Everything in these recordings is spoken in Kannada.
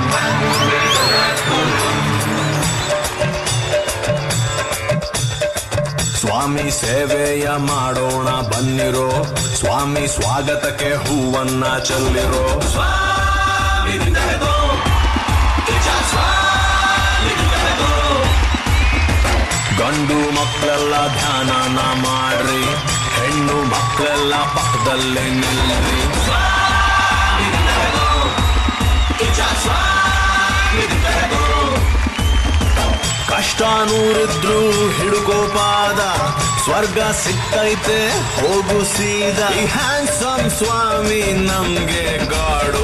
ಸ್ವಾಮಿ ಸೇವೆಯ ಮಾಡೋಣ ಬನ್ನಿರೋ ಸ್ವಾಮಿ ಸ್ವಾಗತಕ್ಕೆ ಹೂವನ್ನ ಚೆಲ್ಲಿರೋ ಗಂಡು ಮಕ್ಕಳೆಲ್ಲ ಧ್ಯಾನನ ಮಾಡ್ರಿ ಹೆಣ್ಣು ಮಕ್ಕಳೆಲ್ಲ ಪಕ್ಕದಲ್ಲೇ ನಿಲ್ಲರಿ ಕಷ್ಟ ನೂರಿದ್ರು ಹಿಡ್ಕೋ ಪಾದ ಸ್ವರ್ಗ ಸಿಕ್ಕೈತೆ ಹೋಗು ಸೀದಾ ಈ ಹ್ಯಾಂಡ್ಸಮ್ ಸ್ವಾಮಿ ನಮ್ಗೆ ಗಾಡು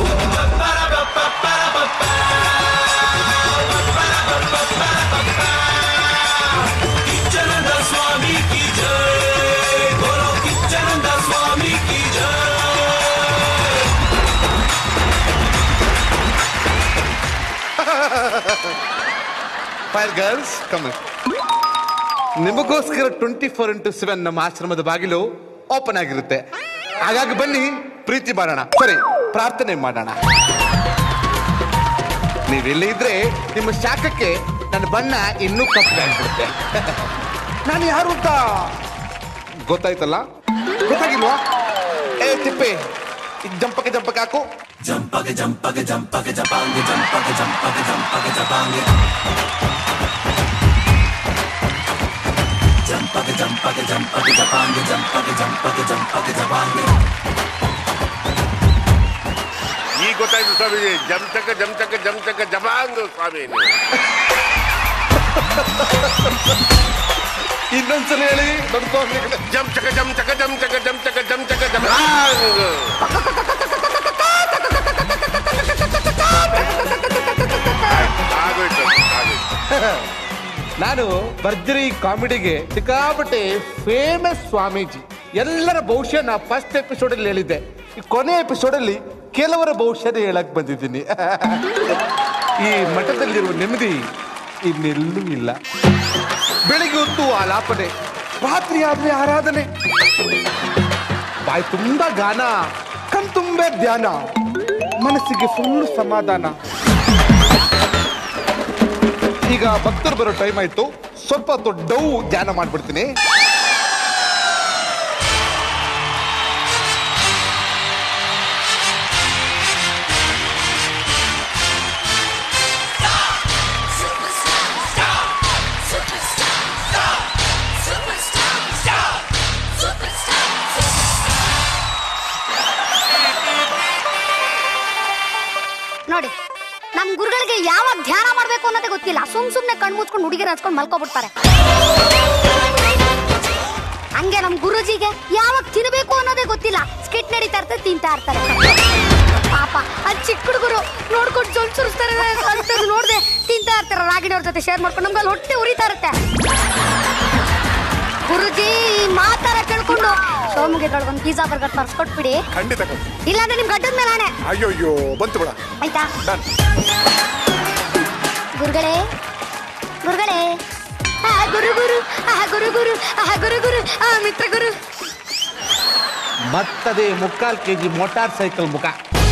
ಕಿಚ್ಚನಂದ ಸ್ವಾಮಿ ಕಿ ಜೈ ಬೋಲೋ ಕಿಚ್ಚನಂದ ಸ್ವಾಮಿ ಕಿ ಜೈ ಫೈರ್ ಗರ್ಲ್ಸ್ ಕಮ್ ನಿಮಗೋಸ್ಕರ ಟ್ವೆಂಟಿ ಫೋರ್ ಇಂಟು ಸೆವೆನ್ ನಮ್ಮ ಆಶ್ರಮದ ಬಾಗಿಲು ಓಪನ್ ಆಗಿರುತ್ತೆ ಹಾಗಾಗಿ ಬನ್ನಿ ಪ್ರೀತಿ ಮಾಡೋಣ ಸರಿ ಪ್ರಾರ್ಥನೆ ಮಾಡೋಣ ನೀವೆಲ್ಲಿ ಇದ್ರೆ ನಿಮ್ಮ ಶಾಖಕ್ಕೆ ನನ್ನ ಬಣ್ಣ ಇನ್ನೂ ಕಪ್ಪಗಾಗ್ಬಿಡುತ್ತೆ ನಾನು ಯಾರು ಅಂತ ಗೊತ್ತಾಯ್ತಲ್ಲ ಗೊತ್ತಾಗಿಲ್ವಾ ಏ ತಿಪ್ಪೆ ಈಗ ಜಂಪಕ್ಕೆ ಜಂಪಕ್ಕೆ ಹಾಕು ಈಗ ಗೊತ್ತಾಯ್ತು ಸ್ವಾಮೀಜಿ ಜಂಚಕ ಜಂಚಕ ಜಂಚಕ ಜಪಾಂಗ್ ಸ್ವಾಮಿ ನೀವು. ಇನ್ನೊಂದ್ಸಲ ಹೇಳಿ ದೊಡ್ಡ ಸ್ವಾಮಿಗಳೇ. ಜಂಚಕ ಜಂಚಕ ಜಂಚಕ ಜಂಚಕ ಜಂಚಕ ಜಪಾಂಗ್ ಆಗೋಯ್ತು ಆಗೋಯ್ತು ನಾನು ಭರ್ಜರಿ ಕಾಮಿಡಿಗೆ ಸಿಕ್ಕಾಪಟ್ಟೆ ಫೇಮಸ್ ಸ್ವಾಮೀಜಿ ಎಲ್ಲರ ಭವಿಷ್ಯ ನಾ ಫಸ್ಟ್ ಎಪಿಸೋಡ್ ಅಲ್ಲಿ ಹೇಳಿದ್ದೆ ಈ ಕೊನೆ ಎಪಿಸೋಡ್ ಅಲ್ಲಿ ಕೆಲವರ ಭವಿಷ್ಯನೇ ಹೇಳಕ್ ಬಂದಿದ್ದೀನಿ ಈ ಮಠದಲ್ಲಿರುವ ನೆಮ್ಮದಿ ಇನ್ನೆಲ್ಲೂ ಇಲ್ಲ ಬೆಳಿಗ್ಗೆ ಹೊತ್ತು ಆಲಾಪನೆ ರಾತ್ರಿ ಆದ್ರೆ ಆರಾಧನೆ ಬಾಯಿ ತುಂಬಾ ಗಾನ ಕಣ್ ತುಂಬೆ ಧ್ಯಾನ ಮನಸ್ಸಿಗೆ ಫುಲ್ ಸಮಾಧಾನ ಈಗ ಭಕ್ತರು ಬರೋ ಟೈಮ್ ಆಯ್ತು ಸ್ವಲ್ಪ ಹೊತ್ತು ಡೌ ಧ್ಯಾನ ಮಾಡ್ಬಿಡ್ತೀನಿ ನೋಡಿ ನಮ್ ಗುರುಗಳಿಗೆ ಯಾವಾಗ ಧ್ಯಾನ ಮಾಡ್ಬೇಕು ಅನ್ನೋದೇ ಗೊತ್ತಿಲ್ಲ ಸುಮ್ ಸುಮ್ನೆ ಕಣ್ ಮುಚ್ಕೊಂಡು ಹುಡುಗಿರ ಹಚ್ಕೊಂಡು ಮಲ್ಕೊಬಿಡ್ತಾರೆ ಹಂಗೆ ನಮ್ ಗುರುಜಿಗೆ ಯಾವಾಗ ತಿನ್ಬೇಕು ಅನ್ನೋದೇ ಗೊತ್ತಿಲ್ಲ ಸ್ಕಿಟ್ ನಡೀತಾ ಇರ್ತದೆ ತಿಂತಾ ಇರ್ತಾರೆ ಪಾಪ ಅದ್ ಚಿಕ್ಕ ಹುಡುಗರು ನೋಡ್ಕೊಂಡು ಜೊಲ್ ಸುರಿಸ್ತಾರೆ ಅಂತ ನೋಡ್ದೆ ತಿಂತಾ ಇರ್ತಾರೆ ರಾಗಿನವ್ರ ಜೊತೆ ಶೇರ್ ಮಾಡ್ಕೊಂಡು ನಮ್ಗೆ ಅಲ್ಲಿ ಹೊಟ್ಟೆ ಉರಿತಾ ಇರುತ್ತೆ ಗುರುಜಿ ಈ ಮಾತಾರ ಕೇಳ್ಕೊಂಡು ಸೋಮಿಗೆ ಒಂದು ಪಿಜ್ಜಾ ಬರ್ಗರ್ ತರ್ಸ್ಕೊಟ್ಬಿಡಿ ಖಂಡಿತ ಕೊಡು. ಇಲ್ಲಾಂದ್ರೆ ನಿಮ್ ಗಡ್ಡದ ಮೇಲೆ ಆಣೆ ಅಯ್ಯಯ್ಯೋ ಬಂತು ಬಿಡ ಆಯ್ತಾ ಡನ್ ಗುರುಗಳೇ ಗುರುಗಳೇ ಆ ಗುರು ಗುರು ಆ ಗುರು ಗುರು ಆ ಗುರು ಗುರು ಆ ಮಿತ್ರ ಗುರು ಮತ್ತದೇ ಮುಕ್ಕಾಲ್ ಕೆಜಿ ಮೋಟಾರ್ ಸೈಕಲ್ ಮುಖ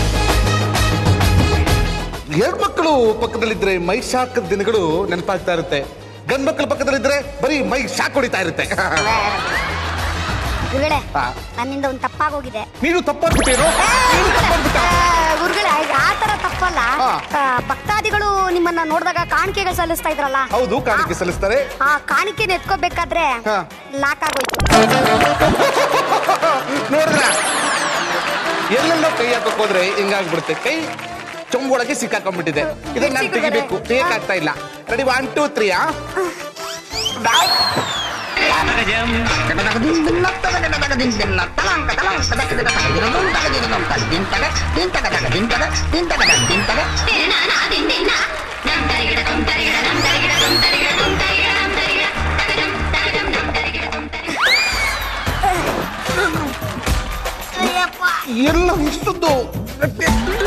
ಹೆಣ್ಮಕ್ಳು ಪಕ್ಕದಲ್ಲಿದ್ರೆ ಮೈ ಶಾಕದ ದಿನಗಳು ನೆನಪಾಗ್ತಾ ಇರುತ್ತೆ ಗಂಡ್ ಮಕ್ಕಳ ಪಕ್ಕದಲ್ಲಿದ್ರೆ ಬರೀ ಮೈ ಶಾಕ್ ಹೊಡಿತಾ ಇರುತ್ತೆ ಗುರುಗಳೇ ಆ. ನನ್ನಿಂದ ಒಂದು ತಪ್ಪಾಗೋಗಿದೆ ನೀನು ತಪ್ಪಾಗ್ಬಿಟ್ಟೇನು ನೀನು ತಪ್ಪಾಗ್ಬಿಟ್ಟ ಆ, ಗುರುಗಳೇ ಆ ತರ ತಪ್ಪಲ್ಲ ಆ. ಆ, ಭಕ್ತಾದಿಗಳು ನಿಮ್ಮನ್ನ ನೋಡಿದಾಗ ಕಾಣಿಕೆಗಳು ಸಲ್ಲಿಸ್ತಾ ಇದ್ರಲ್ಲ ಹೌದು ಕಾಣಿಕೆ ಸಲ್ಲಿಸ್ತಾರೆ ಆ ಕಾಣಿಕೆನ ಎತ್ಕೋಬೇಕಾದ್ರೆ ಹಾ. ಲಾಕ್ ಆಗೋಯ್ತು ನೋಡಿದ್ರ ಎಲ್ಲೆಲ್ಲೋ ಕೈ ಹಾಕಕ್ ಹೋದ್ರೆ ಹಿಂಗಾಗ್ಬಿಡುತ್ತೆ ಕೈ ಚೊಂಬೊಳಗೆ ಸಿಕ್ಕಾಕೊಂಡ್ಬಿಟ್ಟಿದೆ ಇದನ್ನ ನಾನು ತೆಗಿಬೇಕು ತೆಗಿಯಕ್ಕಾಗ್ತಾ ಇಲ್ಲ ರೆಡಿ ಒನ್ ಟೂ ತ್ರೀ ಆ ಎಲ್ಲ ಇಷ್ಟದ್ದು ಗಟ್ಟಿ.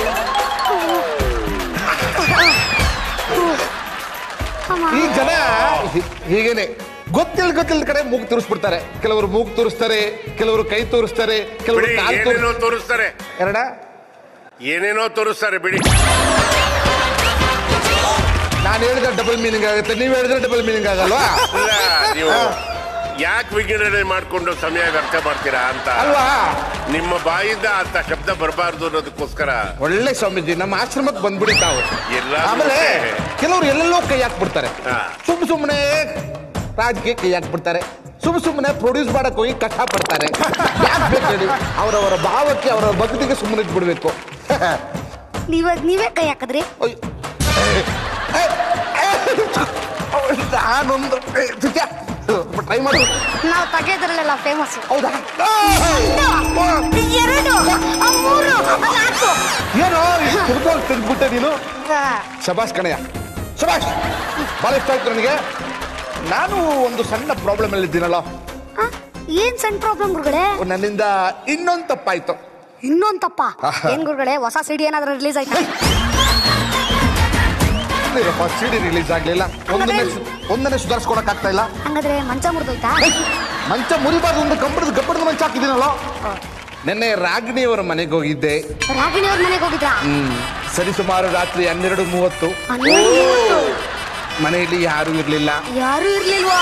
ಈ ಜನ ಹಿ- ಹೀಗೇನೆ ಗೊತ್ತಿಲ್ಲ ಗೊತ್ತಿಲ್ಲ ಕಡೆ ಮೂಗ್ ತೋರಿಸ್ಬಿಡ್ತಾರೆ ಕೆಲವರು ಮೂಗ್ ತೋರಿಸ್ತಾರೆ ಕೆಲವರು ಕೈ ತೋರಿಸ್ತಾರೆ ಕೆಲವರು ಬಿಡಿ ಕಾಲ್ ಏನೇನೋ ತೋರಿಸ್ತಾರೆ ತೋರಿಸ್ತಾರೆ ಎರಡ ಏನೇನೋ ತೋರಿಸ್ತಾರೆ ಬಿಡಿ ನಾನು ಹೇಳಿದ್ರೆ ಡಬಲ್ ಮೀನಿಂಗ್ ಆಗುತ್ತೆ ನೀವು ಹೇಳಿದ್ರೆ ಡಬಲ್ ಮೀನಿಂಗ್ ಆಗಲ್ವಾ ಇಲ್ಲ ನೀವು ಯಾಕೆ ವಿಂಗಡಣೆ ಮಾಡ್ಕೊಂಡು ಸಮಯ ವ್ಯರ್ಥ ಮಾಡ್ತೀರಾ ಅಂತ ಅಲ್ವಾ ನಿಮ್ಮ ಬಾಯಿಂದ ಅಂತ ಶಬ್ದ ಬರಬಾರ್ದು ಅನ್ನೋದಕ್ಕೋಸ್ಕರ ಒಳ್ಳೆ ಸ್ವಾಮೀಜಿ ನಮ್ಮ ಆಶ್ರಮಕ್ಕೆ ಬಂದ್ಬಿಡಿ ತಾವು ಎಲ್ಲ ಆಮೇಲೆ ಮತ್ತೆ. ಕೆಲವರು ಎಲ್ಲೆಲ್ಲೋ ಕೈ ಹಾಕ್ಬಿಡ್ತಾರೆ ಹಾ. ಸುಮ್ ಸುಮ್ಮನೆ ರಾಜಕೀಯ ಕೈ ಹಾಕ್ಬಿಡ್ತಾರೆ ಸುಮ್ ಸುಮ್ಮನೆ ಪ್ರೊಡ್ಯೂಸ್ ಮಾಡಕ್ ಹೋಗಿ ಕಷ್ಟ ಪಡ್ತಾರೆ ಯಾಕೆ ಬೇಕು ಹೇಳಿ ಅವರವರ ಭಾವಕ್ಕೆ ಅವರ ಭಕ್ತಿಗೆ ಸುಮ್ಮನೆ ಇಟ್ಬಿಡ್ಬೇಕು ನೀವ ನೀವೇ ಕೈ ಹಾಕಿದ್ರಿ ಅಯ್ಯೋ. ಏ, ಏ, ನಾನೊಂದು ಟ್ರೈ ಮಾಡು ನಾವು ತೆಗೆಯೋದ್ರಲ್ಲೆಲ್ಲ ಫೇಮಸ್ ಹೌದಾ ಎರಡು ಆ, ಮೂರು ಆ, ನಾಲ್ಕು ಏನೋ ಫುಟ್ಬಾಲ್ ತೆಗೆದ್ಬಿಟ್ಟೆ ನೀನು ಆ, ಶಬಾಷ್ ಕಣಯ್ಯ ಶಬಾಷ್ ಭಾಳ ಇಷ್ಟ ಆಯ್ತು ನನಗೆ ನಾನು ಒಂದು ಸಣ್ಣ ಪ್ರಾಬ್ಲಮ್ ಅಲ್ಲಿ ಇದ್ದೀನಲ್ಲ ಆ, ಏನ್ ಸಣ್ಣ ಪ್ರಾಬ್ಲಮ್ ಗುರುಗಳೇ ನನ್ನಿಂದ ಇನ್ನೊಂದು ತಪ್ಪಾಯ್ತು ಇನ್ನೊಂದ್ ತಪ್ಪ ಆಹಾ. ಏನ್ ಗುರುಗಳೇ ಹೊಸ ಸಿಡಿ ಏನಾದ್ರೂ ರಿಲೀಸ್ ಆಯ್ತಾ ಸಿಡಿ ರಿಲೀಸ್ ಆಗ್ಲಿಲ್ಲ ಒಂದನೇ ಸು- ಒಂದನೇ ಸುಧಾರಿಸ್ಕೊಳಕ್ ಆಗ್ತಾ ಇಲ್ಲ ಹಂಗಾದ್ರೆ ಮಂಚ ಮುರಿದೋಯ್ತಾ ಮಂಚ ಮುರಿಬಾರ್ದು ಒಂದು ಗಬ್ಬಡದ ಗಬ್ಬಡದ ಮಂಚ ಹಾಕಿದ್ದೀನಲ್ಲ ನಿನ್ನೆ ರಾಗಿಣಿಯವರ ಮನೆಗೆ ಹೋಗಿದ್ದೆ ರಾಗಿಣಿ ಅವ್ರ ಮನೆಗೆ ಹೋಗಿದ್ರಾ ಹ್ಮ್ ಸರಿಸುಮಾರು ರಾತ್ರಿ ಹನ್ನೆರಡು ಮೂವತ್ತು ಹನ್ನೆರಡು ಮೂವತ್ತು. ಮನೆಯಲ್ಲಿ ಯಾರು ಇರ್ಲಿಲ್ಲ ಯಾರು ಇರ್ಲಿಲ್ವಾ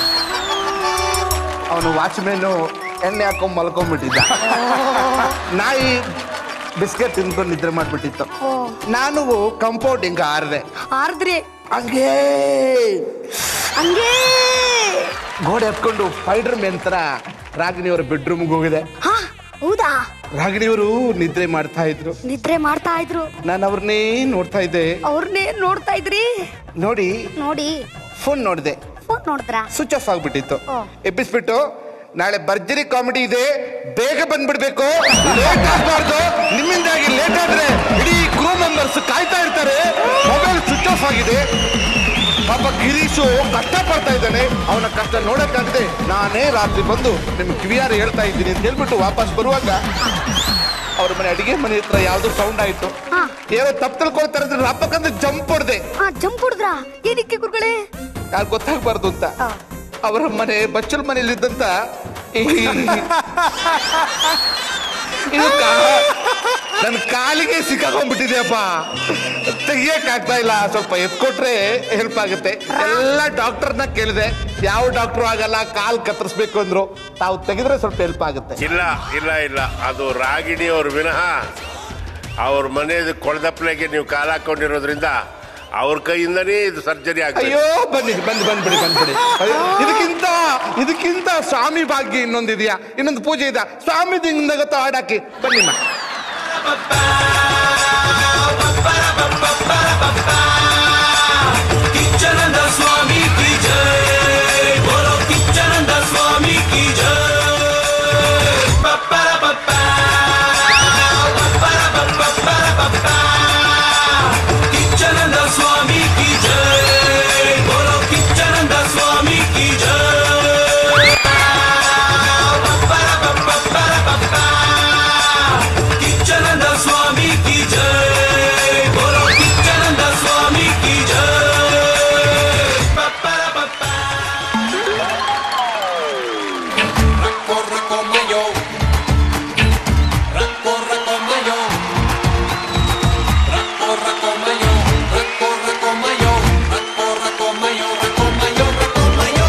ಅವನು ವಾಚ್ಮೆನ್ ಎಣ್ಣೆ ಹಾಕೊಂಡ್ ಮಲ್ಕೊಂಡ್ಬಿಟ್ಟಿದ್ದ ನಾಯಿ ಬಿಸ್ಕೆಟ್ ತಿನ್ಕೊಂಡು ನಿದ್ರೆ ಮಾಡ್ಬಿಟ್ಟಿತ್ತು ಓ ನಾನು ಕಂಪೌಂಡಿಂಗ್ ಆರ್ದೆ ಆರ್ದ್ರಿ ಹಂಗೇ ಹಂಗೇ ಗೋಡೆ ಹತ್ಕೊಂಡು ಸ್ಪೈಡರ್ ಮ್ಯಾನ್ ತರ ರಾಗಿಣಿಯವರ ಬೆಡ್ರೂಮ್ಗೆ ಹೋಗಿದೆ ಹಾ ಹೌದಾ ರಾಗಿಣಿಯವರು ನಿದ್ರೆ ಮಾಡ್ತಾ ಇದ್ರು ನಿದ್ರೆ ಮಾಡ್ತಾ ಇದ್ರು ನಾನು ಅವ್ರನ್ನೇ ನೋಡ್ತಾ ಇದ್ದೆ ಅವ್ರನ್ನೇ ನೋಡ್ತಾ ಇದ್ರಿ ನೋಡಿ ನೋಡಿ ಫೋನ್ ನೋಡಿದೆ ಫೋನ್ ನೋಡಿದ್ರಾ ಸ್ವಿಚ್ ಆಫ್ ಆಗ್ಬಿಟ್ಟಿತ್ತು ಓ. ಎಬ್ಬಿಸ್ಬಿಟ್ಟು ನಾಳೆ ಭರ್ಜರಿ ಕಾಮಿಡಿ ಇದೆ ಬೇಗ ಬಂದ್ಬಿಡ್ಬೇಕು ಲೇಟ್ ಆಗಬಾರ್ದು ನಿಮ್ಮಿಂದಾಗಿ ಲೇಟ್ ಆದ್ರೆ ಇಡೀ ಕ್ರೂ ಮೆಂಬರ್ಸ್ ಕಾಯ್ತಾ ಇರ್ತಾರೆ ಮೊಬೈಲ್ ಸ್ವಿಚ್ ಆಫ್ ಆಗಿದೆ ಪಾಪ ಗಿರೀಶು ಕಷ್ಟ ಪಡ್ತಾ ಇದ್ದಾನೆ ಅವನ ಕಷ್ಟ ನೋಡಕ್ಕಾಗದೆ ನಾನೇ ರಾತ್ರಿ ಬಂದು ನಿಮ್ ಕಿವಿಯಾರ ಹೇಳ್ತಾ ಇದ್ದೀನಿ ಅಂತ ಹೇಳ್ಬಿಟ್ಟು ವಾಪಸ್ ಬರುವಾಗ ಅವ್ರ ಮನೆ ಅಡಿಗೆ ಮನೆ ಹತ್ರ ಯಾವ್ದೋ ಸೌಂಡ್ ಆಯ್ತು ಹಾ. ಏನೋ ತಪ್ಪು ತಿಳ್ಕೊಳ್ತಾರೆ ಅಂದ್ರೆ ರಪ್ಪಕ್ಕಂದ್ರೆ ಜಂಪ್ ಹೊಡೆದೆ ಹಾ ಜಂಪ್ ಹೊಡೆದ್ರಾ ಏನಕ್ಕೆ ಗುರುಗಳೇ ಯಾರು ಗೊತ್ತಾಗ್ಬಾರ್ದು ಅಂತ ಆ. ಅವರ ಮನೆ ಬಚ್ಚಲ್ ಮನೆಯಲ್ಲಿದ್ದಂತ ಈ ಇದು ನನ್ನ ಕಾಲಿಗೆ ಸಿಕ್ಕಾಕೊಂಡ್ಬಿಟ್ಟಿದೆಯಪ್ಪ ತೆಗಿಯಕ್ ಆಗ್ತಾ ಇಲ್ಲ ಸ್ವಲ್ಪ ಎತ್ಕೊಟ್ರೆ ಹೆಲ್ಪ್ ಆಗುತ್ತೆ ಎಲ್ಲ ಡಾಕ್ಟರ್ನ ಕೇಳಿದೆ ಯಾವ ಡಾಕ್ಟರ್ ಆಗಲ್ಲ ಕಾಲ್ ಕತ್ತರಿಸ್ಬೇಕು ಅಂದ್ರು ತಾವು ತೆಗೆದ್ರೆ ಸ್ವಲ್ಪ ಹೆಲ್ಪ್ ಆಗುತ್ತೆ ಇಲ್ಲ ಇಲ್ಲ ಇಲ್ಲ ಅದು ರಾಗಿಣಿ ಅವ್ರ ವಿನಃ ಅವ್ರ ಮನೆಯದು ಕೊಳದಪ್ಪಲೆಗೆ ನೀವು ಕಾಲ ಹಾಕೊಂಡಿರೋದ್ರಿಂದ ಅವ್ರ ಕೈಯಿಂದನೇ ಇದು ಸರ್ಜರಿ ಆಗ್ತದೆ ಅಯ್ಯೋ ಬನ್ನಿ ಬಂದ್ ಬಂದ್ಬಿಡಿ ಬಂದ್ಬಿಡಿ ಅಯ್ಯೋ, ಇದಕ್ಕಿಂತ ಇದಕ್ಕಿಂತ ಸ್ವಾಮಿ ಭಾಗ್ಯ ಇನ್ನೊಂದಿದೆಯಾ ಇನ್ನೊಂದು ಪೂಜೆ ಇದೆ ಸ್ವಾಮಿ ದಿಂದಾಗ ಹಾಡಾಕಿ ಬನ್ನಿಮ್ಮ ಕಿಚ್ಚನಂದ ಸ್ವಾಮಿ ಕಿ ಜೈ ಬೋಲೋ ಕಿಚ್ಚನಂದ ಸ್ವಾಮಿ ಕಿ ಜೈ ಪಪ್ಪರ ಪಪ್ಪ ಪಪ್ಪರ ಪಪ್ಪ ಪಪ್ಪರ ಪಪ್ಪ ಕಿಚ್ಚನಂದ ಸ್ವಾಮಿ ಕಿ ಜೈ ಬೋಲೋ ಕಿಚ್ಚನಂದ ಸ್ವಾಮಿ ಕಿ ಜೈ ಪಪ್ಪರ ಪಪ್ಪ ಪಪ್ಪರ ಪಪ್ಪ ಕಿಚ್ಚನಂದ ಸ್ವಾಮಿ ಕಿ ಜೈ ಬೋಲೋ ಕಿಚ್ಚನಂದ ಸ್ವಾಮಿ ಕಿ ಜೈ ಪಪ್ಪರ ಪಪ್ಪ Corre como yo. Corre como yo. Corre como yo. Corre como yo. Corre como yo. Corre como yo. Corre yo.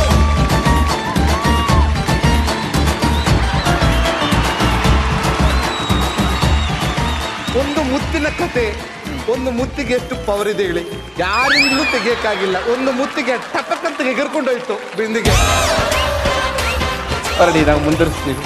ಒಂದು ಮುತ್ತಿನ ಕತೆ ಒಂದು ಮುತ್ತಿಗೆ ಎಷ್ಟು ಪವರ್ ಇದೆ ಹೇಳಿ ಯಾರಿಂದಲೂ ತೆಗಿಯಕ್ಕಾಗಿಲ್ಲ ಒಂದು ಮುತ್ತಿಗೆ ಟಪಕ್ಕಂತ ಎಗರ್ಕೊಂಡೋಯ್ತು ಬಿಂದಿಗೆ ಹೊರಡಿ ನಾವು ಮುಂದುವರಿಸ್ತೀವಿ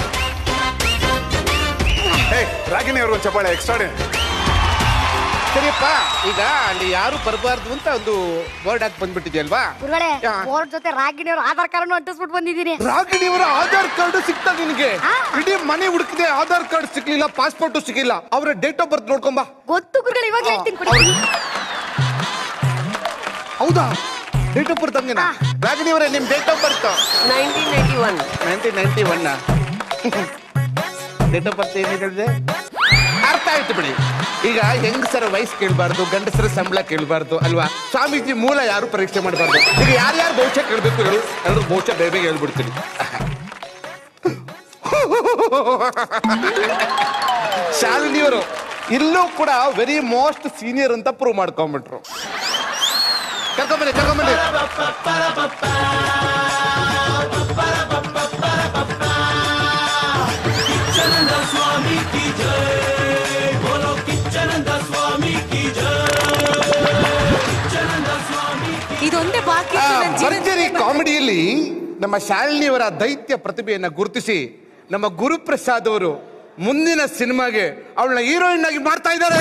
ರಾಗಿಣಿ ಅವರು ಚಪ್ಪಾಳೆ ಎಕ್ಸ್ಟ್ರಾಡಿ ಸರಿಯಪ್ಪ ಈಗ ಅಲ್ಲಿ ಯಾರು ಬರಬಾರ್ದು ಅಂತ ಒಂದು ಬೋರ್ಡ್ ಹಾಕಿ ಬಂದ್ಬಿಟ್ಟಿದ್ಯಲ್ವಾ ಗುರುಗಳೇ ಯಾ. ಅವ್ರ ಜೊತೆ ರಾಗಿಣಿ ಅವ್ರ ಆಧಾರ್ ಕಾರ್ಡ್ ಅಂಟಿಸ್ಬಿಟ್ಟು ಬಂದಿದ್ದೀನಿ ರಾಗಿಣಿಯವರ ಆಧಾರ್ ಕಾರ್ಡ್ ಸಿಗ್ತಾ ನಿನಗೆ ಆ. ಇಡೀ ಮನೆ ಹುಡುಕಿದೆ ಆಧಾರ್ ಕಾರ್ಡ್ ಸಿಗ್ಲಿಲ್ಲ ಪಾಸ್ಪೋರ್ಟ್ ಸಿಕ್ಕಿಲ್ಲ ಅವರ ಡೇಟ್ ಆಫ್ ಬರ್ತ್ ನೋಡ್ಕೊಂಬಾ ಗೊತ್ತು ಗುರುಗಳು ಇವಾಗ ಹೇಳ್ತೀನಿ ಕೊಡಿ ಹೌದಾ ಡೇಟ್ ಆಫ್ ಬರ್ತ್ ಹಂಗೇನಾ ರಾಗಿಣಿಯವರೇ ನಿಮ್ date of birth nineteen ninety one nineteen ninety one date of birth ಏನ್ ಹೇಳಿದೆ ಅರ್ಥ ಆಯ್ತು ಬಿಡಿ ಈಗ ಹೆಂಗಸರ ವಯಸ್ಸು ಕೇಳಬಾರ್ದು ಗಂಡಸರ ಸಂಬಳ ಕೇಳಬಾರ್ದು ಅಲ್ವಾ ಸ್ವಾಮೀಜಿ ಮೂಲ ಯಾರು ಪರೀಕ್ಷೆ ಮಾಡಬಾರ್ದು ಈಗ ಯಾರ್ಯಾರು ಭವಿಷ್ಯ ಕೇಳಬೇಕು ಹೇಳಿ ಎಲ್ಲರೂ ಭವಿಷ್ಯ ಬೇಗ ಬೇಗ ಹೇಳ್ಬಿಡ್ತೀನಿ ಶಾಲಿನಿಯವರು ಇಲ್ಲೂ ಕೂಡ ವೆರಿ ಮೋಸ್ಟ್ ಸೀನಿಯರ್ ಅಂತ ಪ್ರೂವ್ ಮಾಡ್ಕೊಂಡ್ಬಿಟ್ರು ಕರ್ಕೊಂಬನ್ನಿ ಕರ್ಕೊಂಬನ್ನಿ किच्चनंद स्वामी की जय बोलो किच्चनंद स्वामी की जय किच्चनंद स्वामी की ಇದೊಂದೇ ಬಾಕಿ ಆ, ಇತ್ತು ನನ್ ಜೀವನದಲ್ಲಿ. ಭರ್ಜರಿ ಕಾಮಿಡಿಯಲ್ಲಿ ನಮ್ಮ ಶಾಲಿನಿಯವರ ದೈತ್ಯ ಪ್ರತಿಭೆಯನ್ನ ಗುರುತಿಸಿ ನಮ್ಮ ಗುರುಪ್ರಸಾದ್ ಅವರು ಮುಂದಿನ ಸಿನಿಮಾಗೆ ಅವಳನ್ನ ಹೀರೋಯಿನ್ ಆಗಿ ಮಾಡ್ತಾ ಇದ್ದಾರೆ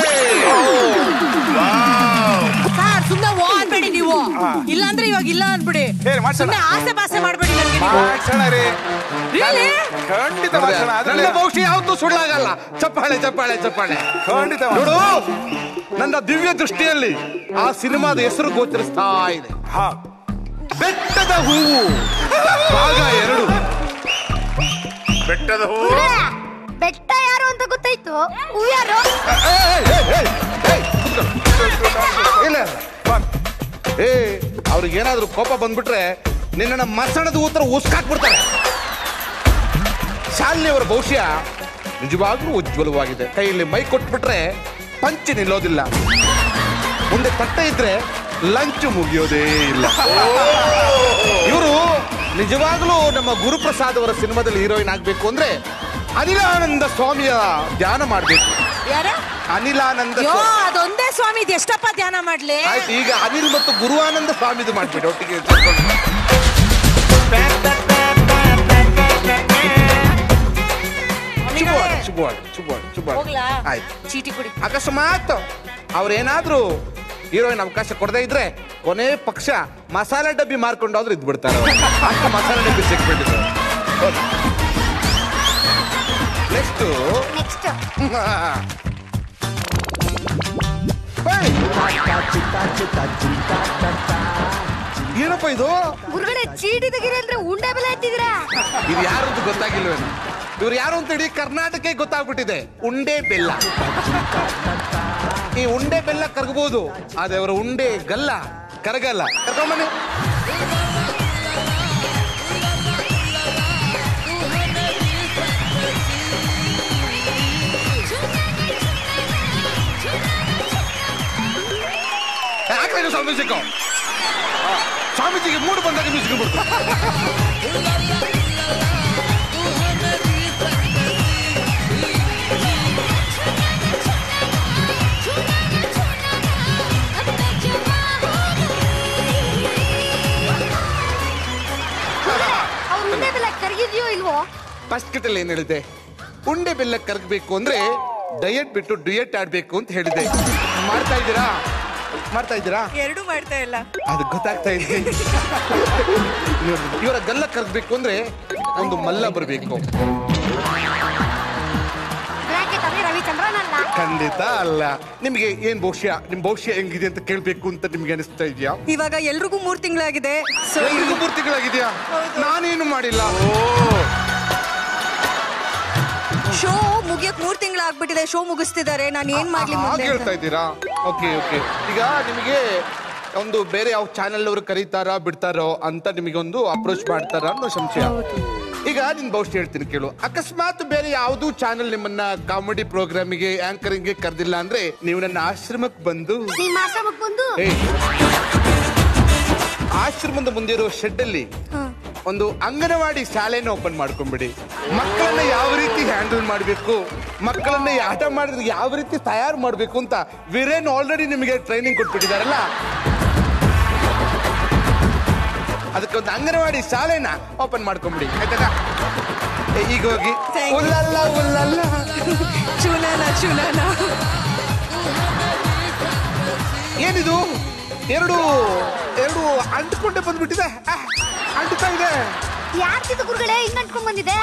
ಸರ್ ಸುಮ್ನೆ ಓ ಅನ್ಬೇಡಿ ನೀವು ಇಲ್ಲ ಅಂದ್ರೆ ಇವಾಗ ಇಲ್ಲ ಅನ್ಬಿಡಿ ಏ, ಮಾಡ್ಸೋಣ. ಸುಮ್ನೆ ಆಸೆ ಪಾಸೆ ಮಾಡ್ಬೇಡಿ ನನ್ಗೆ ನೀವು ಮಾಡ್ಸೋಣ ರೀ Really? ಖಂಡಿತ ಮಾಡ್ಸೋಣ ನನ್ನ ಅದ್ರಲ್ಲಿ ಭವಿಷ್ಯ ಯಾವತ್ತೂ ಸುಳ್ಳಾಗಲ್ಲ ಚಪ್ಪಾಳೆ ಚಪ್ಪಾಳೆ ಚಪ್ಪಾಳೆ ಖಂಡಿತ ನೋಡು ಮಾಡ್ಸೋಣ. ನನ್ನ ದಿವ್ಯ ದೃಷ್ಟಿಯಲ್ಲಿ ಆ ಸಿನಿಮಾದ ಹೆಸರು ಗೋಚರಿಸ್ತಾ ಇದೆ ಹಾ ಬೆಟ್ಟದ ಹೂವು ಭಾಗ ಎರಡು ಬೆಟ್ಟದ ಹೂವು ಗುರುಗಳೇ, ಬೆಟ್ಟ ಯಾರು ಅಂತ ಗೊತ್ತಾಯ್ತು ಹೂ ಯಾರು ಏಯ್, ಏಯ್, ಏಯ್, ಏಯ್, ಕೂತ್ಕೊ. ಇಲ್ಲ ಏ ಅವ್ರಿಗೆ ಏನಾದ್ರೂ ಕೋಪ ಬಂದ್ಬಿಟ್ರೆ ನಿನ್ನ ಮಸಣದ ಉತ್ತರ ಉಸ್ಕಾಕ್ಬಿಡ್ತಾರೆ ಶಾಲಿನಿಯವರ ಭವಿಷ್ಯ ನಿಜವಾಗ್ಲೂ ಉಜ್ವಲವಾಗಿದೆ ಕೈಯಲ್ಲಿ ಮೈ ಕೊಟ್ಬಿಟ್ರೆ ಪಂಚಿ ನಿಲ್ಲೋದಿಲ್ಲ ಮುಂದೆ ತಟ್ಟೆ ಇದ್ರೆ ಲಂಚ್ ಮುಗಿಯೋದೇ ಇಲ್ಲ ಇವರು ನಿಜವಾಗ್ಲೂ ನಮ್ಮ ಗುರುಪ್ರಸಾದ್ ಅವರ ಸಿನಿಮಾದಲ್ಲಿ ಹೀರೋಯಿನ್ ಆಗ್ಬೇಕು ಅಂದ್ರೆ ಅನಿಲಾನಂದ ಸ್ವಾಮಿಯ ಧ್ಯಾನ ಮಾಡ್ಬೇಕು ಯಾರ ಅನಿಲಾನಂದ ಯೋ ಸ್ವಾಮಿ ಅದೊಂದೇ ಸ್ವಾಮಿ ಇದು ಎಷ್ಟಪ್ಪ ಧ್ಯಾನ ಮಾಡ್ಲಿ ಆಯ್ತು ಈಗ ಅನಿಲ್ ಮತ್ತು ಗುರುವಾನಂದ ಸ್ವಾಮಿದು ಮಾಡ್ಬಿಟ್ಟು ಒಟ್ಟಿಗೆ ಸೇರ್ಕೊಂಡು. ಶುಭವಾಗಲಿ, ಶುಭವಾಗಲಿ, ಶುಭವಾಗಲಿ, ಶುಭವಾಗಲಿ. ಹೋಗ್ಲಾ ಆಯ್ತು ಚೀಟಿ ಕುಡಿ ಅಕಸ್ಮಾತ್ ಅವ್ರೇನಾದ್ರೂ ಹೀರೋಯಿನ್ ಅವಕಾಶ ಕೊಡದೇ ಇದ್ರೆ ಕೊನೆ ಪಕ್ಷ ಮಸಾಲೆ ಡಬ್ಬಿ ಮಾರ್ಕೊಂಡಾದ್ರೂ ಇದ್ ಬಿಡ್ತಾರೆ ಅಷ್ಟು ಮಸಾಲೆ ಡಬ್ಬಿ ಸಿಕ್ಬಿಟ್ಟಿದೆ ನೆಕ್ಸ್ಟ್ ನೆಕ್ಸ್ಟ್ ಏನಪ್ಪ ಇದು ಗುರುಗಳೇ ಚೀಟಿ ತೆಗೀರಿ ಅಂದ್ರೆ ಉಂಡೆ ಬೆಲೆ ಎತ್ತಿದ್ದೀರಾ ಇದು ಯಾರು ಅಂತ ಗೊತ್ತಾಗಿಲ್ವೇನು ಇವ್ರು ಯಾರು ಅಂತ ಇಡೀ ಕರ್ನಾಟಕಕ್ಕೆ ಗೊತ್ತಾಗ್ಬಿಟ್ಟಿದೆ ಉಂಡೆ ಬೆಲ್ಲ ಈ ಉಂಡೆ ಬೆಲ್ಲ ಕರಗಬಹುದು ಆದ್ರೆ ಅವರ ಉಂಡೆ ಗಲ್ಲ ಕರಗಲ್ಲ ಕರ್ಕೊಂಬನ್ನಿ ಯಾಕೆ ಸ್ವಾಮೀಜಿಗೂ ಸ್ವಾಮೀಜಿಗೆ ಮೂಡು ಬಂದಾಗ ಮ್ಯೂಸಿಕ್ ಬಿಡ್ತು ಅವ್ರ ಉಂಡೆ ಬೆಲೆ ಕರಗಿದ್ಯೋ ಇಲ್ವೋ ಫಸ್ಟ್ ಕಿಟಲ್ಲಿ ಏನ್ ಹೇಳಿದೆ ಉಂಡೆ ಬೆಲ್ಲ ಕರಗಬೇಕು ಅಂದ್ರೆ ಡಯಟ್ ಬಿಟ್ಟು ಡುಯೆಟ್ ಆಡ್ಬೇಕು ಅಂತ ಹೇಳಿದೆ ಮಾಡ್ತಾ ಇದ್ದೀರಾ ಮಾಡ್ತಾ ಇದ್ದೀರಾ ಎರಡು ಮಾಡ್ತಾ ಇಲ್ಲ ಅದು ಗೊತ್ತಾಗ್ತಾ ಇದೆ ಇವರ ಗಲ್ಲ ಕರಗಬೇಕು ಅಂದ್ರೆ ಒಂದು ಮಲ್ಲ ಬರಬೇಕು ಯಾಕೆ ತಂದೆ ರವಿಚಂದ್ರನ್ ಅಲ್ಲ ಖಂಡಿತ ಅಲ್ಲ ನಿಮ್ಗೆ ಏನ್ ಭವಿಷ್ಯ ನಿಮ್ ಭವಿಷ್ಯ ಹೆಂಗಿದೆ ಅಂತ ಕೇಳ್ಬೇಕು ಅಂತ ನಿಮ್ಗೆ ಅನಿಸ್ತಾ ಇದೆಯಾ ಇವಾಗ ಎಲ್ರಿಗೂ ಮೂರ್ ತಿಂಗಳಾಗಿದೆ ಸೊ ಎಲ್ರಿಗೂ ಮೂರು ತಿಂಗಳಾಗಿದ್ಯಾ ನಾನೇನು ಮಾಡಿಲ್ಲ ಶೋ ಮುಗಿಯಕ್ ಮೂರ್ ತಿಂಗಳಾಗ್ಬಿಟ್ಟಿದೆ ಶೋ ಮುಗಿಸ್ತಿದ್ದಾರೆ ನಾನು ಏನ್ ಮಾಡ್ಲಿ ಹಾಗೆ ಮುಂದೆ ಹೇಳ್ತಾ ಇದ್ದೀರಾ ಓಕೆ ಓಕೆ ಈಗ ನಿಮಗೆ ಒಂದು ಬೇರೆ ಯಾವ ಚಾನೆಲ್ ಅವರು ಕರೀತಾರಾ ಬಿಡ್ತಾರೋ ಅಂತ ನಿಮಗೆ ಒಂದು ಅಪ್ರೋಚ್ ಮಾಡ್ತಾರ ಅನ್ನೋ ಸಂಶಯ ಈಗ ನಿನ್ ಭವಿಷ್ಯ ಹೇಳ್ತೀನಿ ಕೇಳು ಅಕಸ್ಮಾತ್ ಬೇರೆ ಯಾವ್ದು ಚಾನೆಲ್ ನಿಮ್ಮನ್ನ ಕಾಮಿಡಿ ಪ್ರೋಗ್ರಾಮಿಗೆ ಆಂಕರಿಂಗ್ಗೆ ಕರೆದಿಲ್ಲ ಅಂದ್ರೆ ನೀವು ನನ್ನ ಆಶ್ರಮಕ್ಕೆ ಬಂದು ನಿಮ್ಮ ಆಶ್ರಮಕ್ಕೆ ಬಂದು ಏಯ್, ಆಶ್ರಮದ ಮುಂದೆ ಇರೋ ಶೆಡ್ ಅಲ್ಲಿ ಒಂದು ಅಂಗನವಾಡಿ ಶಾಲೆನ ಓಪನ್ ಮಾಡ್ಕೊಂಡ್ಬಿಡಿ ಮಕ್ಕಳನ್ನ ಯಾವ ರೀತಿ ಹ್ಯಾಂಡಲ್ ಮಾಡಬೇಕು ಮಕ್ಕಳನ್ನ ಆಟ ಮಾಡಿದ್ರೆ ಯಾವ ರೀತಿ ತಯಾರು ಮಾಡಬೇಕು ಅಂತ ವೀರೇನ್ ಆಲ್ರೆಡಿ ನಿಮಗೆ ಟ್ರೈನಿಂಗ್ ಕೊಟ್ಬಿಟ್ಟಿದಾರಲ್ಲ ಅದಕ್ಕೆ ಒಂದು ಅಂಗನವಾಡಿ ಶಾಲೆನ ಓಪನ್ ಮಾಡ್ಕೊಂಡ್ಬಿಡಿ ಆಯ್ತಾ ಏ, ಈಗ ಹೋಗಿ Thank you. ಉಲ್ಲಲ್ಲ ಉಲ್ಲಲ್ಲ ಚುನಾನ ಚುನಾನ ಏನಿದು ಎರಡು ಎರಡು ಅಂಟ್ಕೊಂಡೆ ಬಂದ್ಬಿಟ್ಟಿದೆ ಆ, ಅಂಟ್ತಾ ಇದೆ ಯಾರ್ತಿದ್ದು ಗುರುಗಳೇ ಹಿಂಗ್ ಅಂಟ್ಕೊಂಡ್ ಬಂದಿದೆ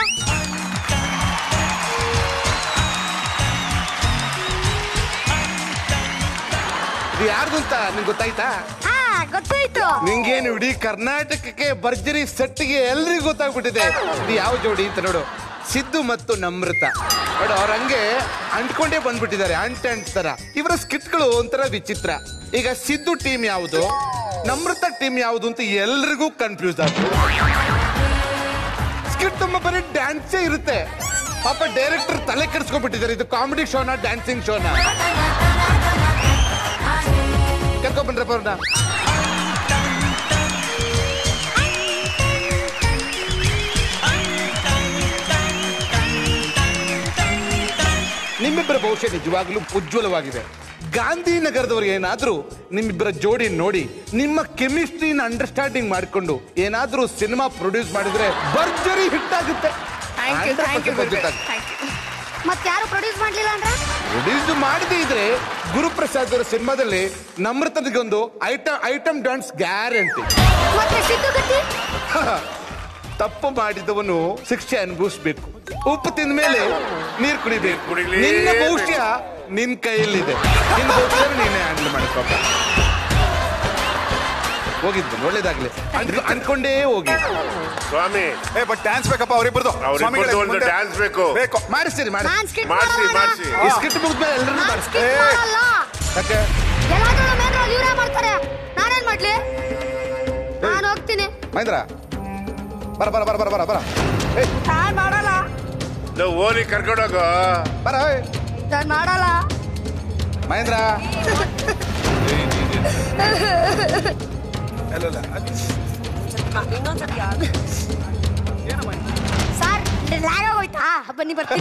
ಇದು ಯಾರ್ದು ಅಂತ ನಿಂಗೆ ಗೊತ್ತಾಯ್ತಾ ಹಾ ಗೊತ್ತಾಯ್ತು ನಿಂಗೇನು ಇಡೀ ಕರ್ನಾಟಕಕ್ಕೆ ಭರ್ಜರಿ ಸೆಟ್ಗೆ ಎಲ್ರಿಗೂ ಗೊತ್ತಾಗ್ಬಿಟ್ಟಿದೆ ಇದು ಯಾವ ಜೋಡಿ ಅಂತ ನೋಡು ಸಿದ್ದು ಮತ್ತು ನಮ್ರತ ನೋಡು ಅವ್ರ ಹಂಗೆ ಅಂಟ್ಕೊಂಡೇ ಬಂದ್ಬಿಟ್ಟಿದ್ದಾರೆ ಅಂಟ್ ಅಂಟ್ ತರ ಇವರ ಸ್ಕಿಟ್ಗಳು ಒಂಥರ ವಿಚಿತ್ರ ಈಗ ಸಿದ್ದು ಟೀಮ್ ಯಾವುದು ನಮ್ರತ ಟೀಮ್ ಯಾವುದು ಅಂತ ಎಲ್ರಿಗೂ ಕನ್ಫ್ಯೂಸ್ ಆಗ್ತದೆ ಸ್ಕಿಟ್ ತುಂಬ ಬರೀ ಡ್ಯಾನ್ಸೇ ಇರುತ್ತೆ ಪಾಪ ಡೈರೆಕ್ಟರ್ ತಲೆ ಕೆಡಿಸ್ಕೊಂಡ್ಬಿಟ್ಟಿದ್ದಾರೆ ಇದು ಕಾಮಿಡಿ ಶೋನ ಡ್ಯಾನ್ಸಿಂಗ್ ಶೋನ ಕರ್ಕೊಂಡ್ಬನ್ರಪ್ಪ ಅವ್ರನ್ನ ನಿಮ್ಮಿಬ್ಬರ ಭವಿಷ್ಯ ನಿಜವಾಗ್ಲೂ ಉಜ್ವಲವಾಗಿದೆ ಗಾಂಧಿನಗರದವ್ರು ಏನಾದ್ರೂ ನಿಮ್ಮಿಬ್ಬರ ಜೋಡಿ ನೋಡಿ ನಿಮ್ಮ ಕೆಮಿಸ್ಟ್ರಿನ ಅಂಡರ್ಸ್ಟ್ಯಾಂಡಿಂಗ್ ಮಾಡಿಕೊಂಡು ಏನಾದ್ರೂ ಸಿನಿಮಾ ಪ್ರೊಡ್ಯೂಸ್ ಮಾಡಿದ್ರೆ ಭರ್ಜರಿ ಹಿಟ್ ಆಗುತ್ತೆ ಥ್ಯಾಂಕ್ ಯು ಥ್ಯಾಂಕ್ ಯು 100% ಆಗುತ್ತೆ. ಥ್ಯಾಂಕ್ ಯು ಮತ್ತೆ ಯಾರು ಪ್ರೊಡ್ಯೂಸ್ ಮಾಡ್ಲಿಲ್ಲ ಅಂದ್ರೆ ಪ್ರೊಡ್ಯೂಸ್ ಮಾಡದೇ ಇದ್ರೆ ಗುರುಪ್ರಸಾದ್ ಅವರ ಸಿನಿಮಾದಲ್ಲಿ ನಮ್ರತನಿಗೊಂದು ಐಟಮ್ ಐಟಮ್ ಡ್ಯಾನ್ಸ್ ಗ್ಯಾರಂಟಿ ಮತ್ತೆ ಸಿದ್ದುಗತ್ತಿ ತಪ್ಪು ಮಾಡಿದವನು ಶಿಕ್ಷೆ ಅನುಭವಿಸ್ಬೇಕು ಉಪ್ಪು ತಿಂದ ಮೇಲೆ ನೀರು ಕುಡಿಬೇಕು ಕುಡಿಲೇಬೇಕು. ನಿನ್ನ ಭವಿಷ್ಯ ನಿನ್ ಕೈಯಲ್ಲಿದೆ ನಿನ್ನ ಭವಿಷ್ಯ ನೀನೇ ಹ್ಯಾಂಡಲ್ ಮಾಡಿಕೊಪ್ಪ ಹೋಗಿದ್ದು ಒಳ್ಳೇದಾಗ್ಲಿ ಅನ್ಕೊ- ಅನ್ಕೊಂಡೇ ಹೋಗಿ ಸ್ವಾಮಿ ಏ ಬಟ್ ಡ್ಯಾನ್ಸ್ ಬೇಕಪ್ಪ ಅವರಿಬ್ಬರದು ಅವ್ರಿಬ್ಬರ್ದು ಒಂದು ಡ್ಯಾನ್ಸ್ ಬೇಕು ಬೇಕು ಮಾಡಿಸ್ತೀರಿ ಮಾಡಿ ನಾನ್ ಸ್ಕಿಟ್ ಮಾಡಿಸಿ ಮಾಡಲ್ಲ ಮಾಡಿಸಿ ಈ ಸ್ಕಿಟ್ ಮುಗಿದ್ಮೇಲೆ ಎಲ್ಲರೂ ನಾನ್ ಮಾಡಿಸ್ತೀರಿ ಸ್ಕಿಟ್ ಏ. ಮಾಡಲ್ಲ ಯಾಕೆ ಎಲ್ಲಾದ್ರೂ ನಮ್ಮ ಏನ್ರಲ್ಲಿ ಇವರೇ ಮಾಡ್ತಾರೆ ನಾನೇನ್ ಮಾಡ್ಲಿ ನಾನು ಹೋಗ್ತೀನಿ ಮಹೇಂದ್ರ ಬರ ಬರ ಬರ ಬರ ಬರ ಬರ ಏ ನಾನ್ ಮಾಡಲ್ಲ ನಾವು ಓಲಿ ಕರ್ಕೊಂಡೋಗೋ ಬರ ಏಯ್. ನಾನ್ ಮಾಡಲ್ಲ ಮಹೇಂದ್ರ ಸರ್ ಲ್ಯಾಗ್ ಆಗೋಯ್ತಾ ಬನ್ನಿ ಬರ್ತೀನಿ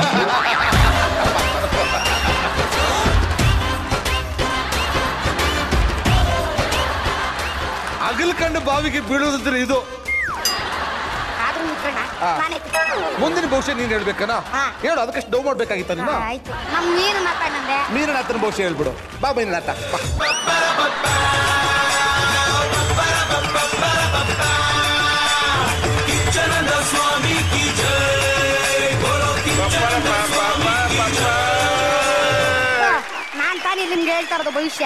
ಅಗಲ್ಕಂಡು ಬಾವಿಗೆ ಬೀಳೋದಂದ್ರೆ ಇದು ಆದ್ರೂ ನಿಂತ್ಕೊಂಡ ಹಾ. ನಾನೇ ಮುಂದಿನ ಭವಿಷ್ಯ ನೀನ್ ಹೇಳ್ಬೇಕನ ಹಾ. ಹೇಳು ಅದಕ್ಕಷ್ಟು ಡೌ ಮಾಡ್ಬೇಕಾಗಿತ್ತ ನೀನು ಆಯ್ತು ನಮ್ ನೀರು ಮಾತಾಡಂದೆ ಮೀರನಾಥನ ಭವಿಷ್ಯ ಹೇಳ್ಬಿಡು ಬಾ ಮೀರನಾಥ ಬಾ किच्चनंद स्वामी की जय बोलो किच्चनंद स्वामी की जय ನಾನ್ ತಾನೇ ನಿಮ್ಗೆ ಹೇಳ್ತಾ ಇರೋದು ಭವಿಷ್ಯ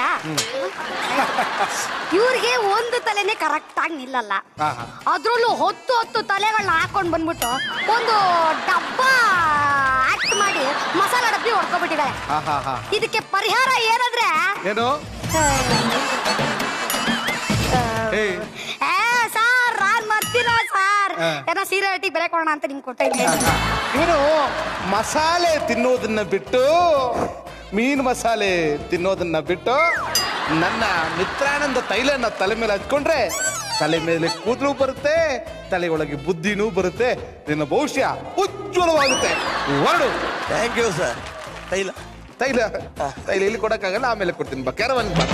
ಇವ್ರಿಗೆ ಒಂದು ತಲೆನೇ ಕರೆಕ್ಟ್ ಆಗಿ ನಿಲ್ಲಲ್ಲ ಹಾ, ಹಾ. ಅದ್ರಲ್ಲೂ ಹೊತ್ತು ಹೊತ್ತು ತಲೆಗಳನ್ನ ಹಾಕೊಂಡ್ ಬಂದ್ಬಿಟ್ಟು ಒಂದು ಡಬ್ಬ ಆಕ್ಟ್ ಮಾಡಿ ಮಸಾಲ ಡಬ್ಬಿ ಹೊಡ್ಕೊಬಿಟ್ಟಿದ್ದಾರೆ ಹಾ ಹಾ ಹಾ ಇದಕ್ಕೆ ಪರಿಹಾರ ಏನಂದ್ರೆ ಏನು ಏಯ್ ಏ ಸಾರ್ ನಾನ್ ಮಾಡ್ತೀನ ಸಾರ್ ಹಾ. ಏನೋ ಸೀರೆ ಹಟ್ಟಿ ಬೆಲೆ ಕೊಡೋಣ ಅಂತ ನಿಮ್ಗೆ ಕೊಡ್ತಾ ಇದ್ದೀನಿ ಇವನು ಮಸಾಲೆ ತಿನ್ನೋದನ್ನ ಬಿಟ್ಟು ಮೀನು ಮಸಾಲೆ ತಿನ್ನೋದನ್ನ ಬಿಟ್ಟು ನನ್ನ ಮಿತ್ರಾನಂದ ತೈಲನ ತಲೆ ಮೇಲೆ ಹಚ್ಕೊಂಡ್ರೆ ತಲೆ ಮೇಲೆ ಕೂದಲು ಬರುತ್ತೆ ತಲೆ ಒಳಗೆ ಬುದ್ಧಿನೂ ಬರುತ್ತೆ ನಿನ್ನ ಭವಿಷ್ಯ ಉಜ್ವಲವಾಗುತ್ತೆ ಹೊರಡು ಥ್ಯಾಂಕ್ ಯು ಸರ್ ತೈಲ ತೈಲ ತೈಲ ಇಲ್ಲಿ ಕೊಡಕ್ಕಾಗಲ್ಲ ಆಮೇಲೆ ಕೊಡ್ತೀನಿ ಬಾ ಕೆರವನ್ ಬಾ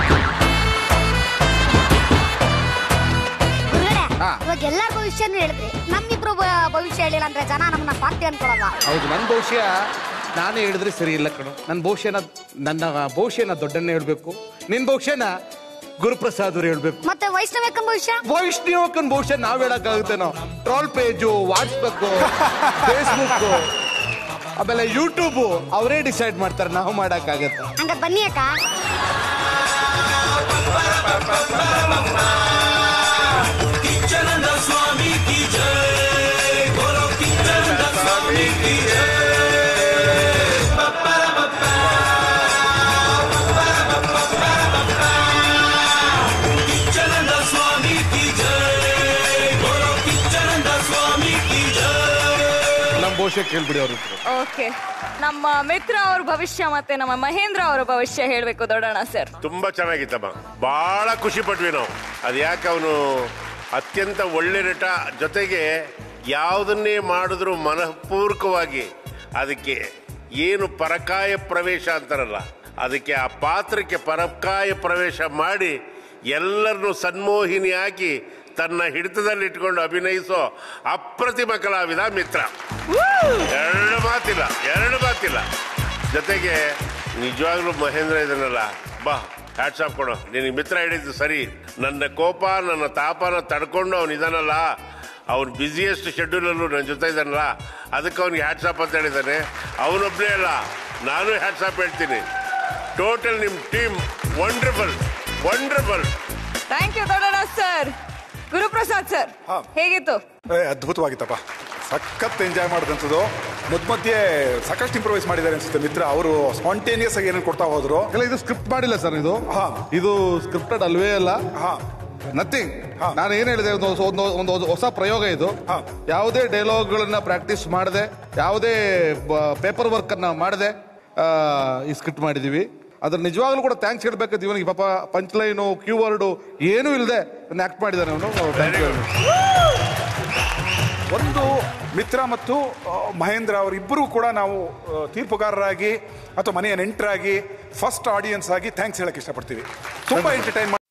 ಗುರುಗಳೇ, ಹಾ. ಇವಾಗ ಎಲ್ಲಾರ ಭವಿಷ್ಯನೂ ಹೇಳಿದ್ರಿ ನಮ್ಮಿಬ್ರು ಭ- ಭವಿಷ್ಯ ಹೇಳಿಲ್ಲ ಅಂದ್ರೆ ಜನ ನಮ್ಮನ್ನ ಪಾರ್ಟಿ ಅನ್ಕೊಳಲ್ಲ ಹೌದು ನನ್ನ ಭವಿಷ್ಯ ನಾನೇ ಹೇಳಿದ್ರೆ ಸರಿ ಇಲ್ಲ ಕಣು ನನ್ನ ಭವಿಷ್ಯನ ನನ್ನ ಭವಿಷ್ಯನ ದೊಡ್ಡಣ್ಣ ಹೇಳ್ಬೇಕು ನಿನ್ನ ಭವಿಷ್ಯನ ಗುರುಪ್ರಸಾದ್ ಅವ್ರು ಹೇಳ್ಬೇಕು ಮತ್ತೆ ವೈಷ್ಣವಕ್ಕನ್ ಭವಿಷ್ಯ ವೈಷ್ಣವಕ್ಕನ್ ಬಹುಶಃ ನಾವ್ ಹೇಳಕ್ಕಾಗುತ್ತೇನೋ ಟ್ರಾಲ್ ಪೇಜು ವಾಟ್ಸ್ಆಪ್ ಫೇಸ್ಬುಕ್ ಆಮೇಲೆ ಯೂಟ್ಯೂಬ್ ಅವರೇ ಡಿಸೈಡ್ ಮಾಡ್ತಾರೆ ನಾವು ಮಾಡಕ್ಕಾಗತ್ತೆ ಹಂಗ ಬನ್ನಿ ಅಕ್ಕ किच्चनंद स्वामी की जय बोलो किच्चनंद स्वामी की जय किच्चनंद स्वामी की जय बोलो किच्चनंद स्वामी की जय ನಮ್ಮ ಭವಿಷ್ಯ ಕೇಳ್ಬಿಡಿ ಅವ್ರ ಓಕೆ ನಮ್ಮ ಮಿತ್ರ ಅವ್ರ ಭವಿಷ್ಯ ಮತ್ತೆ ನಮ್ಮ ಮಹೇಂದ್ರ ಅವರ ಭವಿಷ್ಯ ಹೇಳ್ಬೇಕು ದೊಡ್ಡಣ್ಣ ಸರ್ ತುಂಬಾ ಚೆನ್ನಾಗಿತ್ತಮ್ಮ ಬಹಳ ಖುಷಿ ಪಟ್ವಿ ನಾವು ಅದು ಯಾಕೆ ಅವನು ಅತ್ಯಂತ ಒಳ್ಳೆ ನಟ ಜೊತೆಗೆ ಯಾವುದನ್ನೇ ಮಾಡಿದ್ರು ಮನಃಪೂರ್ವಕವಾಗಿ ಅದಕ್ಕೆ ಏನು ಪರಕಾಯ ಪ್ರವೇಶ ಅಂತಾರಲ್ಲ ಅದಕ್ಕೆ ಆ ಪಾತ್ರಕ್ಕೆ ಪರಕಾಯ ಪ್ರವೇಶ ಮಾಡಿ ಎಲ್ಲರನ್ನು ಸನ್ಮೋಹಿನಿ ಹಾಕಿ ತನ್ನ ಹಿಡಿತದಲ್ಲಿ ಇಟ್ಕೊಂಡು ಅಭಿನಯಿಸೋ ಅಪ್ರತಿಮ ಕಲಾವಿದ ಮಿತ್ರ ಎರಡು ಮಾತಿಲ್ಲ ಎರಡು ಮಾತಿಲ್ಲ ಜೊತೆಗೆ ನಿಜವಾಗ್ಲೂ ಮಹೇಂದ್ರ ಇದನ್ನಲ್ಲ ಬಾ ಹ್ಯಾಟ್ಸ್ ಆಫ್ ಕೊಡು ನಿನಗೆ ಮಿತ್ರ ಹಿಡಿದು ಸರಿ ನನ್ನ ಕೋಪ ನನ್ನ ತಾಪನ ತಡ್ಕೊಂಡು ಅವನು ಇದಾನಲ್ಲ ಅವ್ನು ಬ್ಯುಸಿಯೆಸ್ಟ್ ಶೆಡ್ಯೂಲಲ್ಲೂ ನನ್ನ ಜೊತೆ ಇದ್ದಾನಲ್ಲ ಅದಕ್ಕೆ ಅವ್ನಿಗೆ ಹ್ಯಾಟ್ಸ್ ಆಫ್ ಅಂತ ಹೇಳಿದ್ದಾನೆ ಅವನೊಬ್ಬನೇ ಅಲ್ಲ ನಾನು ಹ್ಯಾಟ್ಸ್ ಆಫ್ ಹೇಳ್ತೀನಿ ಟೋಟಲ್ ನಿಮ್ಮ team wonderful wonderful thank you Doddanna sir Guruprasad sir ಹಾ. ಹೇಗಿತ್ತು ಏ ಅದ್ಭುತವಾಗಿತ್ತಪ್ಪ ಸಖತ್ ಎಂಜಾಯ್ ಮಾಡಿದಂಥದ್ದು ಮಧ್ಯ ಮಧ್ಯೆ ಸಾಕಷ್ಟು ಇಂಪ್ರೂವೈಸ್ ಮಾಡಿದ್ದಾರೆ ಅನ್ಸುತ್ತೆ ಮಿತ್ರ ಅವರು ಸ್ಪಾಂಟೇನಿಯಸ್ ಆಗಿ ಏನೇನು ಕೊಡ್ತಾ ಹೋದ್ರು ಇಲ್ಲ ಇದು ಸ್ಕ್ರಿಪ್ಟ್ ಮಾಡಿಲ್ಲ ಸರ್ ಇದು ಹಾ. ಇದು ಸ್ಕ್ರಿಪ್ಟೆಡ್ ಅಲ್ವೇ ಅಲ್ಲ ಹಾ ನಥಿಂಗ್ ಹಾ. ನಾನು ಏನ್ ಹೇಳಿದೆ ಒಂದು ಹೊಸ- ಒಂದು ಒಂದು ಹೊಸ ಪ್ರಯೋಗ ಇದು ಹಾ. ಯಾವುದೇ ಡೈಲಾಗ್ಗಳನ್ನ ಪ್ರಾಕ್ಟೀಸ್ ಮಾಡದೆ ಯಾವುದೇ ಪೇಪರ್ ವರ್ಕ್ ಅನ್ನ ಮಾಡದೆ ಈ ಸ್ಕ್ರಿಪ್ಟ್ ಮಾಡಿದೀವಿ ಅದ್ರ ನಿಜವಾಗ್ಲೂ ಕೂಡ ಥ್ಯಾಂಕ್ಸ್ ಹೇಳ್ಬೇಕಂತ ಇವನಿಗೆ ಪಾಪ ಪಂಚ್ ಲೈನು ಕ್ಯೂ ವರ್ಡು ಏನೂ ಇಲ್ಲದೆ ಆಕ್ಟ್ ಮಾಡಿದ್ದಾನೆ ಅವನು ಥ್ಯಾಂಕ್ ಯು ಒಂದು ಮಿತ್ರ ಮತ್ತು ಆ, ಮಹೇಂದ್ರ ಅವರಿಬ್ಬರೂ ಕೂಡ ನಾವು ಆ, ತೀರ್ಪುಗಾರರಾಗಿ ಅಥವಾ ಮನೆಯ ನೆಂಟರಾಗಿ ಫಸ್ಟ್ ಆಡಿಯನ್ಸ್ ಆಗಿ ಥ್ಯಾಂಕ್ಸ್ ಹೇಳಕ್ಕೆ ಇಷ್ಟಪಡ್ತೀವಿ ತುಂಬಾ ಎಂಟರ್ಟೈನ್